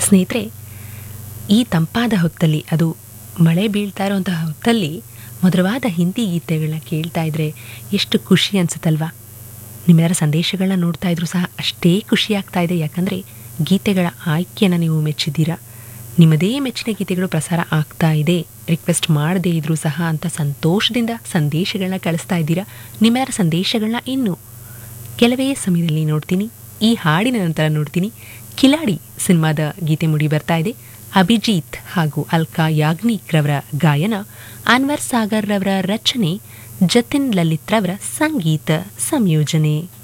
ಸ್ನೇಹಿತರೆ ಈ ತಂಪಾದ ಹೊತ್ತಲ್ಲಿ ಅದು ಮಳೆ ಬೀಳ್ತಾ ಇರೋಂತಹ ಹೊತ್ತಲ್ಲಿ ಮಧುರವಾದ ಹಿಂದಿ ಗೀತೆಗಳನ್ನ ಕೇಳ್ತಾ ಇದ್ರೆ ಎಷ್ಟು ಖುಷಿ ಅನ್ಸುತ್ತಲ್ವಾ ನಿಮ್ಮೆಲ್ಲರ ಸಂದೇಶಗಳನ್ನ ನೋಡ್ತಾ ಇದ್ರು ಸಹ ಅಷ್ಟೇ ಖುಷಿ ಆಗ್ತಾ ಇದೆ ಯಾಕಂದರೆ ಗೀತೆಗಳ ಆಯ್ಕೆಯನ್ನು ನೀವು ಮೆಚ್ಚಿದ್ದೀರಾ ನಿಮ್ಮದೇ ಮೆಚ್ಚಿನ ಗೀತೆಗಳು ಪ್ರಸಾರ ಆಗ್ತಾ ಇದೆ ರಿಕ್ವೆಸ್ಟ್ ಮಾಡದೇ ಇದ್ರೂ ಸಹ ಅಂತ ಸಂತೋಷದಿಂದ ಸಂದೇಶಗಳನ್ನ ಕಳಿಸ್ತಾ ಇದ್ದೀರಾ ನಿಮ್ಮೆಲ್ಲರ ಸಂದೇಶಗಳನ್ನ ಇನ್ನು ಕೆಲವೇ ಸಮಯದಲ್ಲಿ ನೋಡ್ತೀನಿ ಈ ಹಾಡಿನ ನಂತರ ನೋಡ್ತೀನಿ ಕಿಲಾಡಿ ಸಿನಿಮಾದ ಗೀತೆ ಮುಡಿ ಬರ್ತಾ ಇದೆ ಅಭಿಜಿತ್ ಹಾಗೂ ಅಲ್ಕಾ ಯಾಗ್ನಿಕ್ ರವರ ಗಾಯನ ಅನ್ವರ್ ಸಾಗರ್ ರವರ ರಚನೆ ಜತಿನ್ ಲಲಿತ್ ರವರ ಸಂಗೀತ ಸಂಯೋಜನೆ